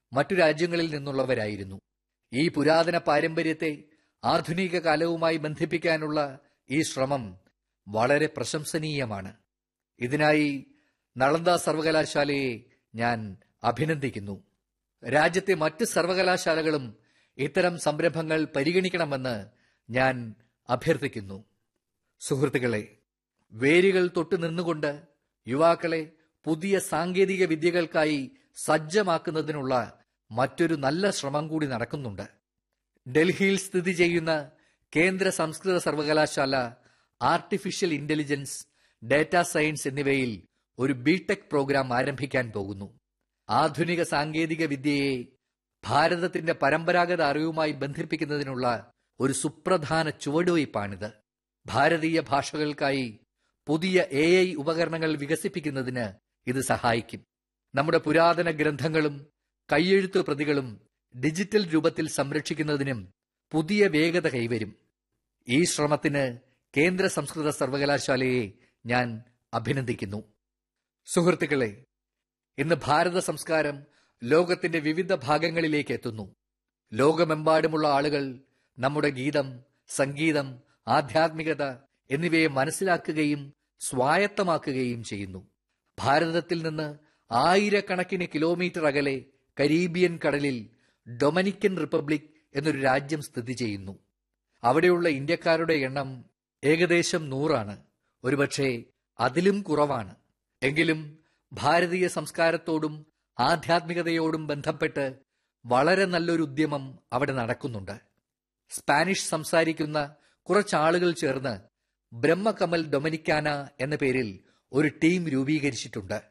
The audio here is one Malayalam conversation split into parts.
മറ്റു രാജ്യങ്ങളിൽ നിന്നുള്ളവരായിരുന്നു ഈ പുരാതന പാരമ്പര്യത്തെ ആധുനിക കാലവുമായി ബന്ധിപ്പിക്കാനുള്ള ഈ ശ്രമം വളരെ പ്രശംസനീയമാണ് ഇതിനായി നളന്ദ സർവകലാശാലയെ ഞാൻ അഭിനന്ദിക്കുന്നു രാജ്യത്തെ മറ്റ് സർവകലാശാലകളും ഇത്തരം സംരംഭങ്ങൾ പരിഗണിക്കണമെന്ന് ഞാൻ അഭ്യർത്ഥിക്കുന്നു സുഹൃത്തുക്കളെ വേരുകൾ തൊട്ടു നിന്നുകൊണ്ട് യുവാക്കളെ പുതിയ സാങ്കേതിക വിദ്യകൾക്കായി സജ്ജമാക്കുന്നതിനുള്ള മറ്റൊരു നല്ല ശ്രമം കൂടി നടക്കുന്നുണ്ട് ഡൽഹിയിൽ സ്ഥിതി ചെയ്യുന്ന കേന്ദ്ര സംസ്കൃത സർവകലാശാല ആർട്ടിഫിഷ്യൽ ഇന്റലിജൻസ് ഡാറ്റാ സയൻസ് എന്നിവയിൽ ഒരു ബിടെക് പ്രോഗ്രാം ആരംഭിക്കാൻ പോകുന്നു ആധുനിക സാങ്കേതിക വിദ്യയെ ഭാരതത്തിന്റെ പരമ്പരാഗത അറിവുമായി ബന്ധിപ്പിക്കുന്നതിനുള്ള ഒരു സുപ്രധാന ചുവടുവയ്പ്പാണിത് ഭാരതീയ ഭാഷകൾക്കായി പുതിയ എ ഐ ഉപകരണങ്ങൾ വികസിപ്പിക്കുന്നതിന് ഇത് സഹായിക്കും നമ്മുടെ പുരാതന ഗ്രന്ഥങ്ങളും കൈയെഴുത്ത് പ്രതികളും ഡിജിറ്റൽ രൂപത്തിൽ സംരക്ഷിക്കുന്നതിനും പുതിയ വേഗത കൈവരും ഈ ശ്രമത്തിന് കേന്ദ്ര സംസ്കൃത സർവകലാശാലയെ ഞാൻ അഭിനന്ദിക്കുന്നു സുഹൃത്തുക്കളെ ഇന്ന് ഭാരത സംസ്കാരം ലോകത്തിന്റെ വിവിധ ഭാഗങ്ങളിലേക്ക് എത്തുന്നു ലോകമെമ്പാടുമുള്ള ആളുകൾ നമ്മുടെ ഗീതം സംഗീതം ആധ്യാത്മികത എന്നിവയെ മനസ്സിലാക്കുകയും സ്വായത്തമാക്കുകയും ചെയ്യുന്നു ഭാരതത്തിൽ നിന്ന് ആയിരക്കണക്കിന് കിലോമീറ്റർ അകലെ കരീബിയൻ കടലിൽ ഡൊമിനിക്കൻ റിപ്പബ്ലിക് എന്നൊരു രാജ്യം സ്ഥിതി ചെയ്യുന്നു അവിടെയുള്ള ഇന്ത്യക്കാരുടെ എണ്ണം ഏകദേശം നൂറാണ് ഒരുപക്ഷെ അതിലും കുറവാണ് എങ്കിലും ഭാരതീയ സംസ്കാരത്തോടും ആധ്യാത്മികതയോടും ബന്ധപ്പെട്ട് വളരെ നല്ലൊരു ഉദ്യമം അവിടെ നടക്കുന്നുണ്ട് സ്പാനിഷ് സംസാരിക്കുന്ന കുറച്ചാളുകൾ ചേർന്ന് ബ്രഹ്മകമൽ ഡൊമിനിക്കാന എന്ന പേരിൽ ഒരു ടീം രൂപീകരിച്ചിട്ടുണ്ട്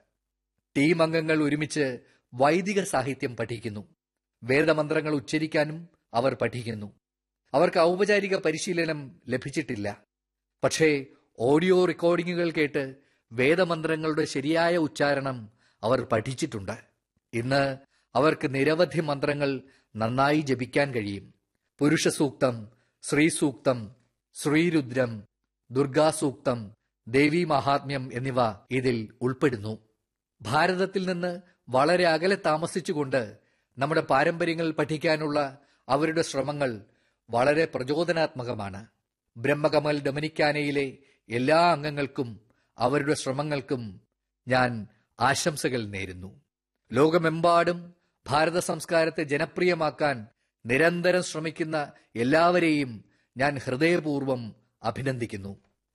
ടീം അംഗങ്ങൾ ഒരുമിച്ച് വൈദിക സാഹിത്യം പഠിക്കുന്നു വേദമന്ത്രങ്ങൾ ഉച്ചരിക്കാനും അവർ പഠിക്കുന്നു അവർക്ക് ഔപചാരിക പരിശീലനം ലഭിച്ചിട്ടില്ല പക്ഷേ ഓഡിയോ റെക്കോർഡിങ്ങുകൾ കേട്ട് വേദമന്ത്രങ്ങളുടെ ശരിയായ ഉച്ചാരണം അവർ പഠിച്ചിട്ടുണ്ട് ഇന്ന് അവർക്ക് നിരവധി മന്ത്രങ്ങൾ നന്നായി ജപിക്കാൻ കഴിയും പുരുഷ സൂക്തം ശ്രീ സൂക്തം ശ്രീരുദ്രം ദുർഗാസൂക്തം ദേവി മഹാത്മ്യം എന്നിവ ഇതിൽ ഉൾപ്പെടുന്നു ഭാരതത്തിൽ നിന്ന് വളരെ അകലെ താമസിച്ചുകൊണ്ട് നമ്മുടെ പാരമ്പര്യങ്ങൾ പഠിക്കാനുള്ള അവരുടെ ശ്രമങ്ങൾ വളരെ പ്രചോദനാത്മകമാണ് ബ്രഹ്മകമൽ ഡൊമിനിക്കാനയിലെ എല്ലാ അംഗങ്ങൾക്കും അവരുടെ ശ്രമങ്ങൾക്കും ഞാൻ ആശംസകൾ നേരുന്നു ലോകമെമ്പാടും ഭാരത സംസ്കാരത്തെ ജനപ്രിയമാക്കാൻ നിരന്തരം ശ്രമിക്കുന്ന എല്ലാവരെയും ഞാൻ ഹൃദയപൂർവ്വം അഭിനന്ദിക്കുന്നു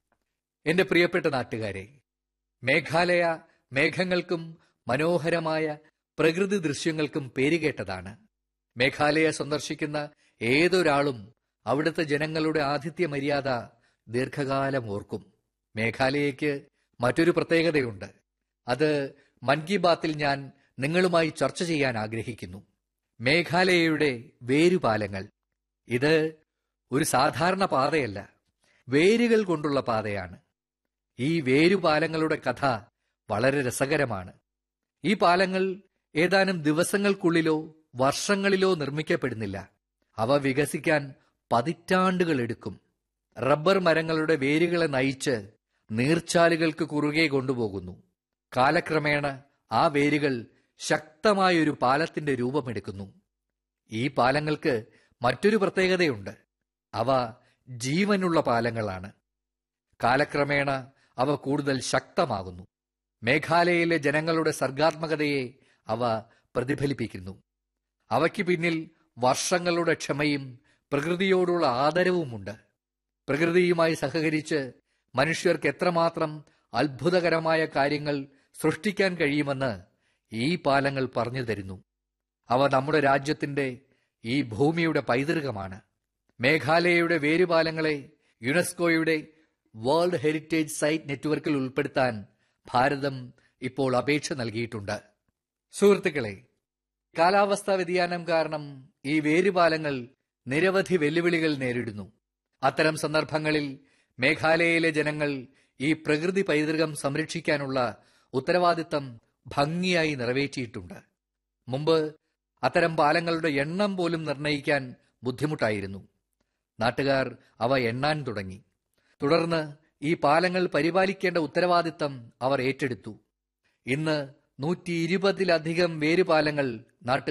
എന്റെ പ്രിയപ്പെട്ട നാട്ടുകാരെ മേഘാലയ മേഘങ്ങൾക്കും മനോഹരമായ പ്രകൃതി ദൃശ്യങ്ങൾക്കും പേരുകേട്ടതാണ് മേഘാലയ സന്ദർശിക്കുന്ന ഏതൊരാളും അവിടുത്തെ ജനങ്ങളുടെ ആതിഥ്യ മര്യാദ ദീർഘകാലം ഓർക്കും മേഘാലയയ്ക്ക് മറ്റൊരു പ്രത്യേകതയുണ്ട് അത് മൻ കി ബാത്തിൽ ഞാൻ നിങ്ങളുമായി ചർച്ച ചെയ്യാൻ ആഗ്രഹിക്കുന്നു മേഘാലയയുടെ വേരുപാലങ്ങൾ ഇത് ഒരു സാധാരണ പാതയല്ല വേരുകൾ കൊണ്ടുള്ള പാതയാണ് ഈ വേരുപാലങ്ങളുടെ കഥ വളരെ രസകരമാണ് ഈ പാലങ്ങൾ ഏതാനും ദിവസങ്ങൾക്കുള്ളിലോ വർഷങ്ങളിലോ നിർമ്മിക്കപ്പെടുന്നില്ല അവ വികസിക്കാൻ പതിറ്റാണ്ടുകൾ എടുക്കും റബ്ബർ മരങ്ങളുടെ വേരുകളെ നയിച്ച് നീർച്ചാലുകൾക്ക് കുറുകെ കൊണ്ടുപോകുന്നു കാലക്രമേണ ആ വേരുകൾ ശക്തമായൊരു പാലത്തിന്റെ രൂപമെടുക്കുന്നു ഈ പാലങ്ങൾക്ക് മറ്റൊരു പ്രത്യേകതയുണ്ട് അവ ജീവനുള്ള പാലങ്ങളാണ് കാലക്രമേണ അവ കൂടുതൽ ശക്തമാകുന്നു മേഘാലയയിലെ ജനങ്ങളുടെ സർഗാത്മകതയെ അവ പ്രതിഫലിപ്പിക്കുന്നു അവയ്ക്ക് പിന്നിൽ വർഷങ്ങളുടെ ക്ഷമയും പ്രകൃതിയോടുള്ള ആദരവുമുണ്ട് പ്രകൃതിയുമായി സഹകരിച്ച് മനുഷ്യർക്ക് എത്രമാത്രം അത്ഭുതകരമായ കാര്യങ്ങൾ സൃഷ്ടിക്കാൻ കഴിയുമെന്ന് ഈ പാലങ്ങൾ പറഞ്ഞു തരുന്നു അവ നമ്മുടെ രാജ്യത്തിന്റെ ഈ ഭൂമിയുടെ പൈതൃകമാണ് മേഘാലയയുടെ വേരുപാലങ്ങളെ യുനെസ്കോയുടെ വേൾഡ് ഹെറിറ്റേജ് സൈറ്റ് നെറ്റ്വർക്കിൽ ഉൾപ്പെടുത്താൻ ഭാരതം ഇപ്പോൾ അപേക്ഷ നൽകിയിട്ടുണ്ട് സുഹൃത്തുക്കളെ കാലാവസ്ഥാ വ്യതിയാനം കാരണം ഈ വേരുപാലങ്ങൾ നിരവധി വെല്ലുവിളികൾ നേരിടുന്നു അത്തരം സന്ദർഭങ്ങളിൽ മേഘാലയയിലെ ജനങ്ങൾ ഈ പ്രകൃതി പൈതൃകം സംരക്ഷിക്കാനുള്ള ഉത്തരവാദിത്തം ഭംഗിയായി നിറവേറ്റിയിട്ടുണ്ട് മുമ്പ് അത്തരം പാലങ്ങളുടെ എണ്ണം പോലും നിർണയിക്കാൻ ബുദ്ധിമുട്ടായിരുന്നു നാട്ടുകാർ അവ എണ്ണാൻ തുടങ്ങി തുടർന്ന് ഈ പാലങ്ങൾ പരിപാലിക്കേണ്ട ഉത്തരവാദിത്തം അവർ ഏറ്റെടുത്തു ഇന്ന് നൂറ്റി ഇരുപതിലധികം വേരുപാലങ്ങൾ നാട്ടുകാർ